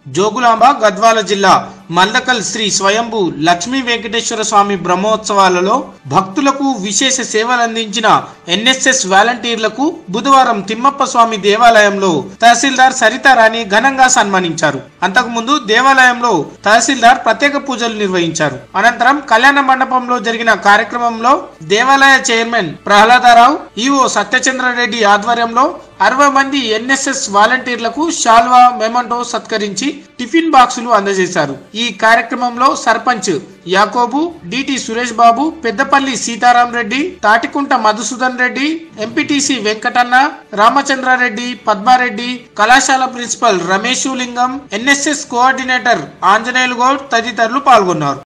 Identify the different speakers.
Speaker 1: జోగులాంబ గద్వాల జిల్లా మల్దకల్ శ్రీ స్వయంభూ లక్ష్మీ వెంకటేశ్వర స్వామి బ్రహ్మోత్సవాలలో భక్తులకు విశేష సేవలందించిన ఎన్ఎస్ఎస్ వాలంటీర్లకు బుధవారం తిమ్మప్ప స్వామి దేవాలయంలో తహసీల్దార్ సరితారాణి ఘనంగా సన్మానించారు అంతకుముందు దేవాలయంలో తహసీల్దార్ ప్రత్యేక పూజలు నిర్వహించారు అనంతరం కళ్యాణ మండపంలో జరిగిన కార్యక్రమంలో దేవాలయ చైర్మన్ ప్రహ్లాదారావు ఈవో సత్యచంద్రారెడ్డి ఆధ్వర్యంలో అరవై మంది ఎన్ఎస్ఎస్ వాలంటీర్లకు షాల్వా మెమంటో సత్కరించి టిఫిన్ బాక్సులు అందజేశారు ఈ కార్యక్రమంలో సర్పంచ్ యాకోబు డిటి సురేష్ బాబు పెద్దపల్లి సీతారాం రెడ్డి తాటికుంట మధుసూదన్ రెడ్డి ఎంపీటీసీ వెంకటన్న రామచంద్రారెడ్డి పద్మారెడ్డి కళాశాల ప్రిన్సిపల్ రమేషు లింగం ఎన్ఎస్ఎస్ కోఆర్డినేటర్ ఆంజనేయులు గౌడ్ తదితరులు పాల్గొన్నారు